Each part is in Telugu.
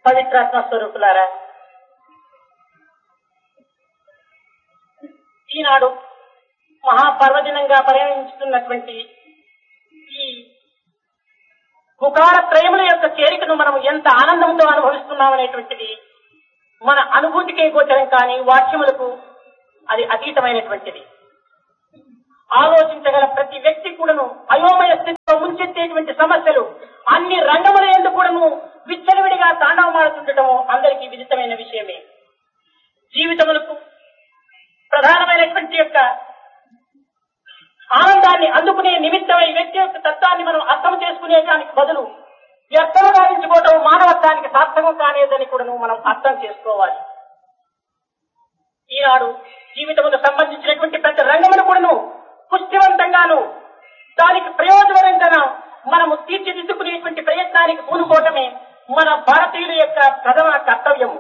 పవిత్రాత్మ స్వరూపులారా ఈనాడు మహాపర్వదినంగా పరిగణించుతున్నటువంటి ఈ పుకార త్రయముల యొక్క చేరికను మనం ఎంత ఆనందంతో అనుభవిస్తున్నాం అనేటువంటిది మన అనుభూతికే గోచరం కానీ వాక్యములకు అది అతీతమైనటువంటిది ఆలోచించగల ప్రతి వ్యక్తి కూడాను అయోమయ స్థితిలో ముంచెత్తేటువంటి సమస్యలు అన్ని రంగముల ఎందు కూడాను విచ్చలవిడిగా తాండవమాడుతుండటము అందరికీ విదితమైన విషయమే జీవితములకు ప్రధానమైనటువంటి యొక్క ఆనందాన్ని అందుకునే నిమిత్తమై వ్యక్తి యొక్క తత్వాన్ని మనం అర్థం చేసుకునేదానికి బదులు వ్యర్థం గావించుకోవటం మానవత్వానికి సార్థకం కానేదని కూడాను మనం అర్థం చేసుకోవాలి ఈనాడు జీవితముకు సంబంధించినటువంటి ప్రతి రంగమును కూడాను పుష్టివంతంగాను దానికి ప్రయోజనకరంగా మనము తీర్చిదిద్దుకునేటువంటి ప్రయత్నానికి పూనుకోవటమే మన భారతీయుల యొక్క ప్రథమ కర్తవ్యము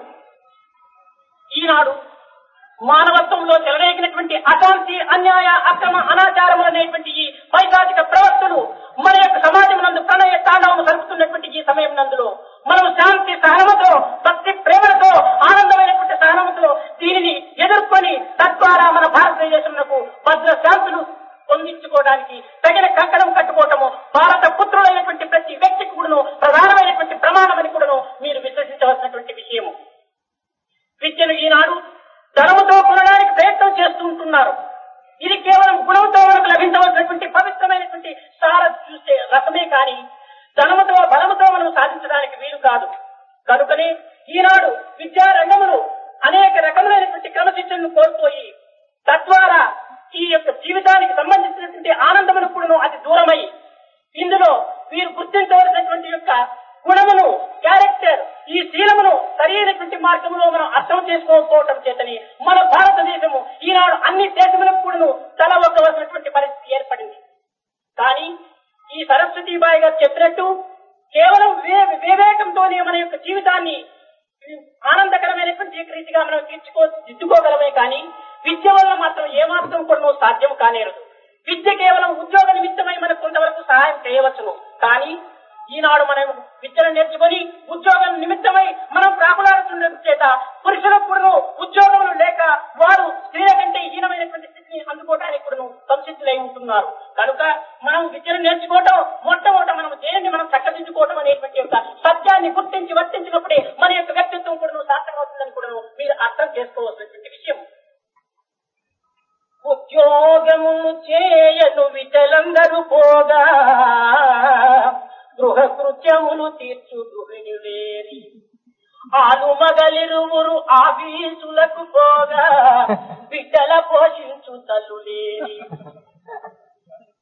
ఈనాడు మానవత్వంలో చెలరేగినటువంటి అశాంతి అన్యాయ అక్రమ అనాచారములు అనేటువంటి ఈ పైశాచిక ప్రవర్తనలు మన యొక్క సమాజం నందు ప్రణయ తాండవం జరుపుతున్నటువంటి ఈ సమయం నందులో మనం శాంతి సహనముతో భక్తి ప్రేమలతో ఆనందమైనటువంటి సహనముతో దీనిని ఎదుర్కొని తద్వారా మన భారతదేశంలో భద్ర శాంతులు పొందించుకోవడానికి తగిన కంకణం కట్టుకోవటము భారత పుత్రులైనటువంటి ప్రతి వ్యక్తికి కూడాను ప్రధానమైనటువంటి ప్రమాణమని కూడాను మీరు విశ్వసించవలసినటువంటి విషయము విద్యను ఈనాడు ధనముతో కొనడానికి ప్రయత్నం చేస్తూ ఉంటున్నారు ఇది కేవలం గుణంతో మనకు లభించవలసినటువంటి పవిత్రమైనటువంటి సార చూసే రసమే కానీ ధనముతో బలముతో మనం సాధించడానికి వీలు కాదు కనుకనే ఈనాడు విద్యా రంగములు అనేక రకములైనటువంటి క్రమశిక్షణను కోల్పోయి తద్వారా ఈ యొక్క జీవితానికి సంబంధించినటువంటి ఆనందమును కూడాను అతి దూరమై ఇందులో వీరు గుర్తించవలసినటువంటి యొక్క గుణమును క్యారెక్టర్ ఈ శీలమును సరైనటువంటి మార్గంలో మనం అర్థం చేసుకోకపోవటం చేతని మన భారతదేశము ఈనాడు అన్ని దేశములకు కూడాను తల ఒక్కవలసినటువంటి పరిస్థితి ఏర్పడింది కానీ ఈ సరస్వతీబాయి గారు చెప్పినట్టు కేవలం వివే- వివేకంతోనే మన యొక్క జీవితాన్ని ఆనందకరమైనటువంటి రీతిగా మనం తీర్చుకో దిద్దుకోగలమే కానీ విద్య వల్ల మాత్రం ఏమాత్రం కూడా సాధ్యం కానేరదు విద్య కేవలం ఉద్యోగ నిమిత్తమై మనకు కొంతవరకు సహాయం చేయవచ్చును కానీ ఈనాడు మనం విద్యను నేర్చుకొని ఉద్యోగం నిమిత్తమై మనం ప్రాకులాడుతుండటం చేత పురుషులకు కూడా ఉద్యోగములు లేక వారు స్త్రీల కంటే హీనమైనటువంటి స్థితిని అందుకోవడానికి కూడా సంసిద్ధులై ఉంటున్నారు కనుక మనం విద్యను నేర్చుకోవటం మొట్టమొదట మనం దేనిని మనం చక్కదిద్దుకోవటం అనేటువంటి యొక్క సత్యాన్ని గుర్తించి వర్తించినప్పుడే మన యొక్క వ్యక్తిత్వం కూడా సార్థకమవుతుందని కూడా మీరు అర్థం చేసుకోవాల్సినటువంటి విషయం ఉద్యోగము చేయను విటలందరూ పోగా గృహ కృత్యములు తీర్చు గృహిణి లేరి ఆలు మగలిరువురు ఆఫీసులకు పోగా బిడ్డల పోషించు తల్లు లేరి